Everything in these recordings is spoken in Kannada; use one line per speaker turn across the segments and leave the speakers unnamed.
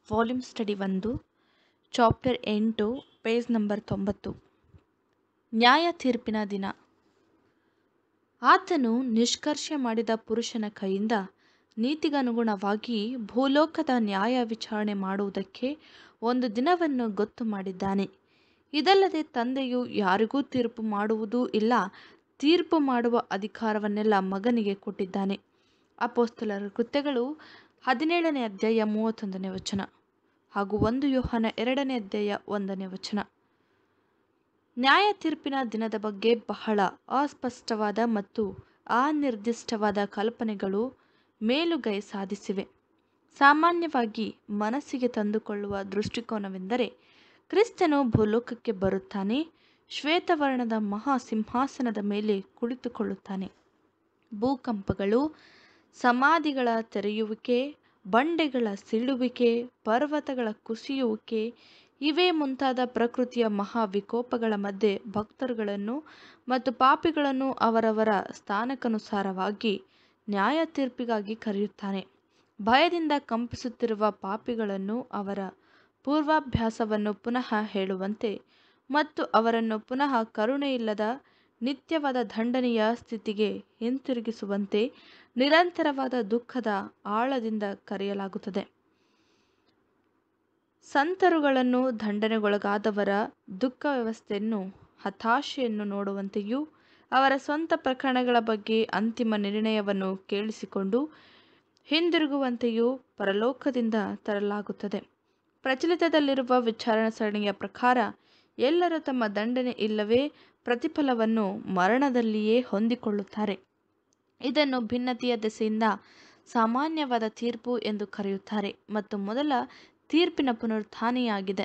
ವಾಲ್ಯೂಮ್ ಸ್ಟಡಿ ಒಂದು ಚಾಪ್ಟರ್ ಎಂಟು ಪೇಜ್ ನಂಬರ್ ತೊಂಬತ್ತು ನ್ಯಾಯ ತೀರ್ಪಿನ ದಿನ ಆತನು ನಿಷ್ಕರ್ಷೆ ಮಾಡಿದ ಪುರುಷನ ಕೈಯಿಂದ ನೀತಿಗನುಗುಣವಾಗಿ ಭೂಲೋಕದ ನ್ಯಾಯ ವಿಚಾರಣೆ ಮಾಡುವುದಕ್ಕೆ ಒಂದು ದಿನವನ್ನು ಗೊತ್ತು ಮಾಡಿದ್ದಾನೆ ಇದಲ್ಲದೆ ತಂದೆಯು ಯಾರಿಗೂ ತೀರ್ಪು ಮಾಡುವುದೂ ಇಲ್ಲ ತೀರ್ಪು ಮಾಡುವ ಅಧಿಕಾರವನ್ನೆಲ್ಲ ಮಗನಿಗೆ ಕೊಟ್ಟಿದ್ದಾನೆ ಅಪೋಸ್ತಲರ ಕೃತ್ಯಗಳು ಹದಿನೇಳನೇ ಅಧ್ಯಾಯ ಮೂವತ್ತೊಂದನೇ ವಚನ ಹಾಗೂ ಒಂದು ಯೋಹನ ಎರಡನೇ ಅಧ್ಯಾಯ ಒಂದನೇ ವಚನ ನ್ಯಾಯ ತೀರ್ಪಿನ ದಿನದ ಬಗ್ಗೆ ಬಹಳ ಅಸ್ಪಷ್ಟವಾದ ಮತ್ತು ಅನಿರ್ದಿಷ್ಟವಾದ ಕಲ್ಪನೆಗಳು ಮೇಲುಗೈ ಸಾಧಿಸಿವೆ ಸಾಮಾನ್ಯವಾಗಿ ಮನಸ್ಸಿಗೆ ತಂದುಕೊಳ್ಳುವ ದೃಷ್ಟಿಕೋನವೆಂದರೆ ಕ್ರಿಸ್ತನು ಭೂಲೋಕಕ್ಕೆ ಬರುತ್ತಾನೆ ಶ್ವೇತವರ್ಣದ ಮಹಾ ಸಿಂಹಾಸನದ ಮೇಲೆ ಕುಳಿತುಕೊಳ್ಳುತ್ತಾನೆ ಭೂಕಂಪಗಳು ಸಮಾಧಿಗಳ ತೆರೆಯುವಿಕೆ ಬಂಡೆಗಳ ಸೀಳುವಿಕೆ ಪರ್ವತಗಳ ಕುಸಿಯುವಿಕೆ ಇವೇ ಮುಂತಾದ ಪ್ರಕೃತಿಯ ಮಹಾ ವಿಕೋಪಗಳ ಮಧ್ಯೆ ಭಕ್ತರುಗಳನ್ನು ಮತ್ತು ಪಾಪಿಗಳನ್ನು ಅವರವರ ಸ್ಥಾನಕ್ಕನುಸಾರವಾಗಿ ನ್ಯಾಯ ತೀರ್ಪಿಗಾಗಿ ಕರೆಯುತ್ತಾನೆ ಭಯದಿಂದ ಕಂಪಿಸುತ್ತಿರುವ ಪಾಪಿಗಳನ್ನು ಅವರ ಪೂರ್ವಾಭ್ಯಾಸವನ್ನು ಪುನಃ ಹೇಳುವಂತೆ ಮತ್ತು ಅವರನ್ನು ಪುನಃ ಕರುಣೆಯಿಲ್ಲದ ನಿತ್ಯವಾದ ದಂಡನೆಯ ಸ್ಥಿತಿಗೆ ಹಿಂತಿರುಗಿಸುವಂತೆ ನಿರಂತರವಾದ ದುಃಖದ ಆಳದಿಂದ ಕರೆಯಲಾಗುತ್ತದೆ ಸಂತರುಗಳನ್ನು ದಂಡನೆಗೊಳಗಾದವರ ದುಃಖ ವ್ಯವಸ್ಥೆಯನ್ನು ಹತಾಶೆಯನ್ನು ನೋಡುವಂತೆಯೂ ಅವರ ಸ್ವಂತ ಪ್ರಕರಣಗಳ ಬಗ್ಗೆ ಅಂತಿಮ ನಿರ್ಣಯವನ್ನು ಕೇಳಿಸಿಕೊಂಡು ಹಿಂದಿರುಗುವಂತೆಯೂ ಪರಲೋಕದಿಂದ ತರಲಾಗುತ್ತದೆ ಪ್ರಚಲಿತದಲ್ಲಿರುವ ವಿಚಾರಣಾ ಸರಣಿಯ ಪ್ರಕಾರ ಎಲ್ಲರೂ ತಮ್ಮ ದಂಡನೆ ಇಲ್ಲವೇ ಪ್ರತಿಫಲವನ್ನು ಮರಣದಲ್ಲಿಯೇ ಹೊಂದಿಕೊಳ್ಳುತ್ತಾರೆ ಇದನ್ನು ಭಿನ್ನತೆಯ ದೆಸೆಯಿಂದ ಸಾಮಾನ್ಯವಾದ ತೀರ್ಪು ಎಂದು ಕರೆಯುತ್ತಾರೆ ಮತ್ತು ಮೊದಲ ತೀರ್ಪಿನ ಪುನರುತ್ಥಾನೆಯಾಗಿದೆ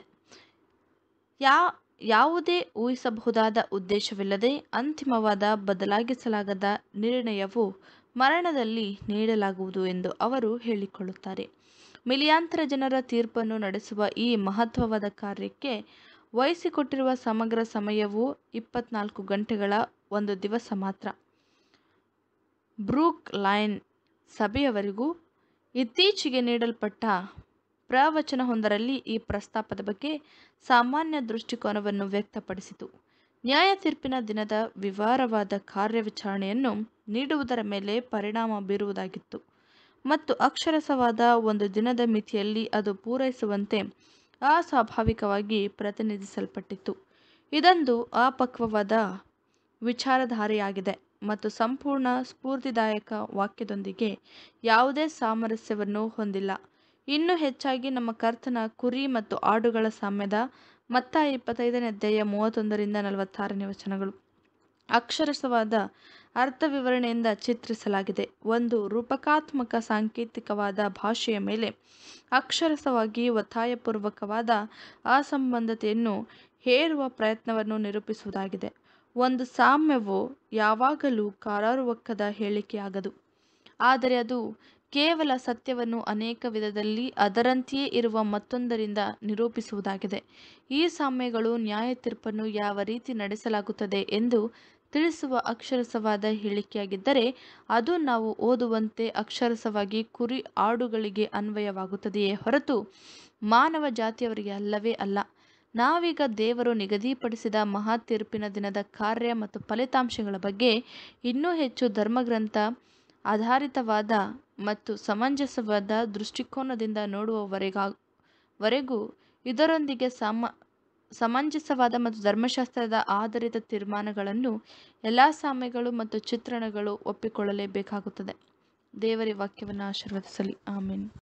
ಯಾ ಯಾವುದೇ ಊಹಿಸಬಹುದಾದ ಉದ್ದೇಶವಿಲ್ಲದೆ ಅಂತಿಮವಾದ ಬದಲಾಗಿಸಲಾಗದ ನಿರ್ಣಯವು ಮರಣದಲ್ಲಿ ನೀಡಲಾಗುವುದು ಎಂದು ಅವರು ಹೇಳಿಕೊಳ್ಳುತ್ತಾರೆ ಮಿಲಿಯಾಂತರ ಜನರ ತೀರ್ಪನ್ನು ನಡೆಸುವ ಈ ಮಹತ್ವವಾದ ಕಾರ್ಯಕ್ಕೆ ವಹಿಸಿಕೊಟ್ಟಿರುವ ಸಮಗ್ರ ಸಮಯವು ಇಪ್ಪತ್ನಾಲ್ಕು ಗಂಟೆಗಳ ಒಂದು ದಿವಸ ಮಾತ್ರ ಬ್ರೂಕ್ ಲೈನ್ ಸಭೆಯವರಿಗೂ ಇತ್ತೀಚೆಗೆ ನೀಡಲ್ಪಟ್ಟ ಪ್ರವಚನವೊಂದರಲ್ಲಿ ಈ ಪ್ರಸ್ತಾಪದ ಬಗ್ಗೆ ಸಾಮಾನ್ಯ ದೃಷ್ಟಿಕೋನವನ್ನು ವ್ಯಕ್ತಪಡಿಸಿತು ನ್ಯಾಯ ತೀರ್ಪಿನ ದಿನದ ವಿವರವಾದ ಕಾರ್ಯವಿಚಾರಣೆಯನ್ನು ನೀಡುವುದರ ಮೇಲೆ ಪರಿಣಾಮ ಬೀರುವುದಾಗಿತ್ತು ಮತ್ತು ಅಕ್ಷರಸವಾದ ಒಂದು ದಿನದ ಮಿತಿಯಲ್ಲಿ ಅದು ಪೂರೈಸುವಂತೆ ಅಸ್ವಾಭಾವಿಕವಾಗಿ ಪ್ರತಿನಿಧಿಸಲ್ಪಟ್ಟಿತ್ತು ಇದೊಂದು ಅಪಕ್ವವಾದ ವಿಚಾರಧಾರೆಯಾಗಿದೆ ಮತ್ತು ಸಂಪೂರ್ಣ ಸ್ಫೂರ್ತಿದಾಯಕ ವಾಕ್ಯದೊಂದಿಗೆ ಯಾವುದೇ ಸಾಮರಸ್ಯವನ್ನು ಹೊಂದಿಲ್ಲ ಇನ್ನೂ ಹೆಚ್ಚಾಗಿ ನಮ್ಮ ಕರ್ತನ ಕುರಿ ಮತ್ತು ಆಡುಗಳ ಸಾಮ್ಯದ ಮತ್ತ ಇಪ್ಪತ್ತೈದನೇ ಅಧ್ಯಾಯ ಮೂವತ್ತೊಂದರಿಂದ ನಲವತ್ತಾರನೇ ವಚನಗಳು ಅಕ್ಷರಸವಾದ ಅರ್ಥ ವಿವರಣೆಯಿಂದ ಚಿತ್ರಿಸಲಾಗಿದೆ ಒಂದು ರೂಪಕಾತ್ಮಕ ಸಾಂಕೇತಿಕವಾದ ಭಾಷೆಯ ಮೇಲೆ ಅಕ್ಷರಸವಾಗಿ ಒತ್ತಾಯಪೂರ್ವಕವಾದ ಅಸಂಬದ್ಧತೆಯನ್ನು ಹೇರುವ ಪ್ರಯತ್ನವನ್ನು ನಿರೂಪಿಸುವುದಾಗಿದೆ ಒಂದು ಸಾಮ್ಯವು ಯಾವಾಗಲೂ ಕಾರಾರುವಕ್ಕದ ಹೇಳಿಕೆಯಾಗದು ಆದರೆ ಅದು ಕೇವಲ ಸತ್ಯವನ್ನು ಅನೇಕ ವಿಧದಲ್ಲಿ ಅದರಂತೆಯೇ ಇರುವ ಮತ್ತೊಂದರಿಂದ ನಿರೂಪಿಸುವುದಾಗಿದೆ ಈ ಸಾಮ್ಯಗಳು ನ್ಯಾಯ ತೀರ್ಪನ್ನು ಯಾವ ರೀತಿ ನಡೆಸಲಾಗುತ್ತದೆ ಎಂದು ತಿಳಿಸುವ ಅಕ್ಷರಸವಾದ ಹೇಳಿಕೆಯಾಗಿದ್ದರೆ ಅದು ನಾವು ಓದುವಂತೆ ಅಕ್ಷರಸವಾಗಿ ಕುರಿ ಆಡುಗಳಿಗೆ ಅನ್ವಯವಾಗುತ್ತದೆಯೇ ಹೊರತು ಮಾನವ ಜಾತಿಯವರಿಗೆ ಅಲ್ಲವೇ ಅಲ್ಲ ನಾವೀಗ ದೇವರು ನಿಗದಿಪಡಿಸಿದ ಮಹಾ ತೀರ್ಪಿನ ದಿನದ ಕಾರ್ಯ ಮತ್ತು ಫಲಿತಾಂಶಗಳ ಬಗ್ಗೆ ಇನ್ನೂ ಹೆಚ್ಚು ಧರ್ಮಗ್ರಂಥ ಆಧಾರಿತವಾದ ಮತ್ತು ಸಮಂಜಸವಾದ ದೃಷ್ಟಿಕೋನದಿಂದ ನೋಡುವವರೆಗಾ ವರೆಗೂ ಇದರೊಂದಿಗೆ ಸಮ ಸಮಂಜಸವಾದ ಮತ್ತು ಧರ್ಮಶಾಸ್ತ್ರದ ಆಧಾರಿತ ತೀರ್ಮಾನಗಳನ್ನು ಎಲ್ಲ ಸಾಮ್ಯಗಳು ಮತ್ತು ಚಿತ್ರಣಗಳು ಒಪ್ಪಿಕೊಳ್ಳಲೇಬೇಕಾಗುತ್ತದೆ ದೇವರ ವಾಕ್ಯವನ್ನು ಆಶೀರ್ವದಿಸಲಿ ಆಮೇನ್